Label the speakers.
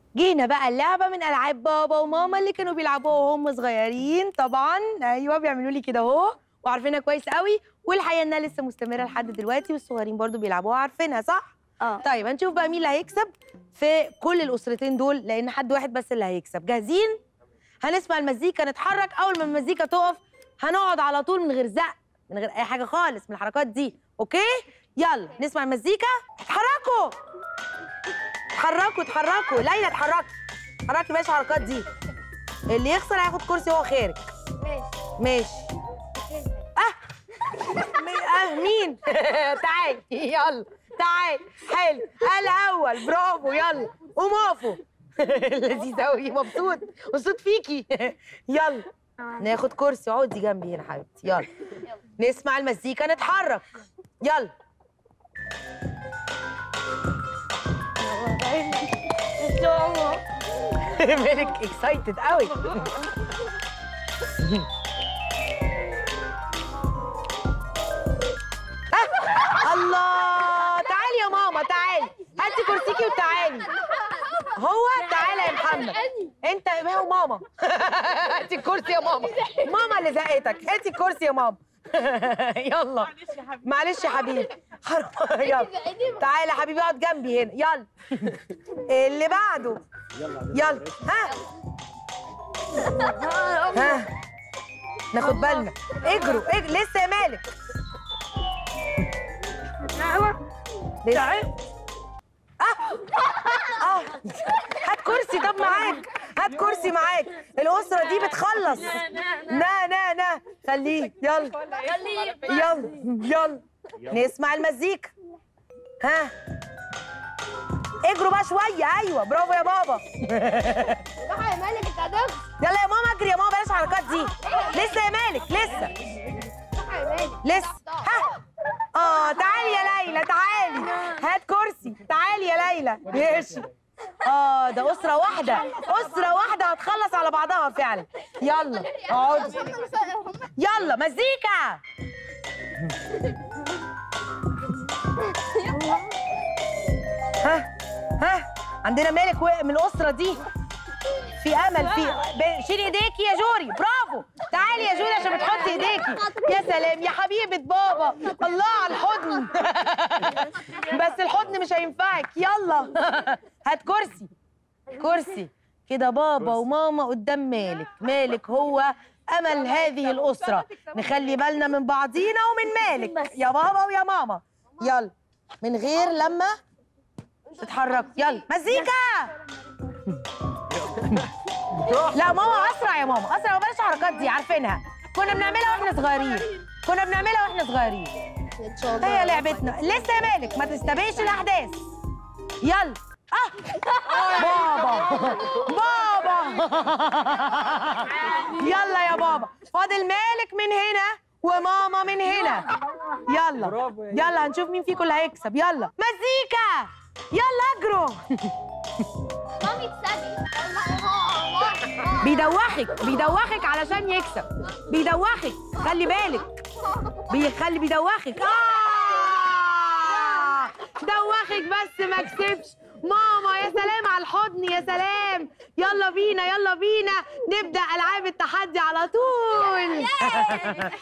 Speaker 1: جينا بقى اللعبه من العاب بابا وماما اللي كانوا بيلعبوها وهم صغيرين طبعا ايوه بيعملوا لي كده اهو وعارفينها كويس قوي والحقيقه انها لسه مستمره لحد دلوقتي والصغيرين برضو بيلعبوها عارفينها صح
Speaker 2: اه
Speaker 1: طيب هنشوف بقى مين اللي هيكسب في كل الاسرتين دول لان حد واحد بس اللي هيكسب جاهزين هنسمع المزيكا نتحرك اول ما المزيكا تقف هنقعد على طول من غير زق من غير اي حاجه خالص من الحركات دي اوكي يلا نسمع المزيكا اتحركوا اتحركوا اتحركوا ليلى اتحركي اتحركي ماشي الحركات دي اللي يخسر هياخد كرسي وهو خارج ماشي اه مي- اه مين تعالي يلا تعالي حلو الاول برافو يلا قوم اقفوا لذيذ قوي مبسوط مبسوط فيكي يلا ناخد كرسي اقعدي جنبي هنا حبيبتي يلا نسمع المزيكا نتحرك يلا مالك اكسايتد قوي آه، الله تعالي يا ماما تعالي هاتي كرسيكي وتعالي هو تعالى يا محمد انت هو ماما هاتي الكرسي يا ماما ماما اللي زقتك هاتي الكرسي يا ماما يلا معلش يا حبيبي حرام يلا تعالى يا حبيبي اقعد جنبي هنا يلا اللي بعده يلا ها ها ناخد بالنا اجروا اجروا لسه يا مالك لسه اه اه هات كرسي طب معاك هات كرسي معاك الاسره دي بتخلص نا نا نا خليه يلا يلا يلا نسمع المزيكا ها اجروا بقى شويه ايوه برافو يا بابا
Speaker 2: يا مالك انت هتخسر
Speaker 1: يلا يا ماما اجري يا ماما بلاش الحركات دي لسه يا مالك لسه
Speaker 2: يا مالك
Speaker 1: لسه ها اه تعالي يا ليلى تعالي هات كرسي تعالي يا ليلى ماشي اه ده اسره واحده اسره واحده هتخلص على بعضها فعلا يلا اقعدي يلا مزيكا ها ها عندنا مالك وقع من الاسره دي في امل في ب- شيلي ايديكي يا جوري برافو تعالي يا جوري عشان بتحطي ايديكي يا سلام يا حبيبه بابا الله على الحضن بس الحضن مش هينفعك يلا هات كرسي كرسي كده بابا وماما قدام مالك مالك هو امل هذه الاسره نخلي بالنا من بعضينا ومن مالك يا بابا ويا ماما يلا من غير لما تتحرك يلا مزيكا لا ماما اسرع يا ماما اسرع وبلاش الحركات دي عارفينها كنا بنعملها واحنا صغيرين كنا بنعملها واحنا صغيرين
Speaker 2: ان شاء الله
Speaker 1: هي لعبتنا لسه يا مالك ما تستبقش الاحداث يلا اه بابا بابا يلا يا بابا فاضل مالك من هنا وماما من هنا يلا يلا هنشوف مين فيكم اللي هيكسب يلا مزيكا يلا اجروا
Speaker 2: مامي تسابي
Speaker 1: بيدوخك بيدوخك علشان يكسب بيدوخك خلي بالك بيخلي بيدوخك آه دوخك بس ما كسبش ماما يا سلام على الحضن يا سلام يلا بينا يلا بينا نبدأ ألعاب التحدي على طول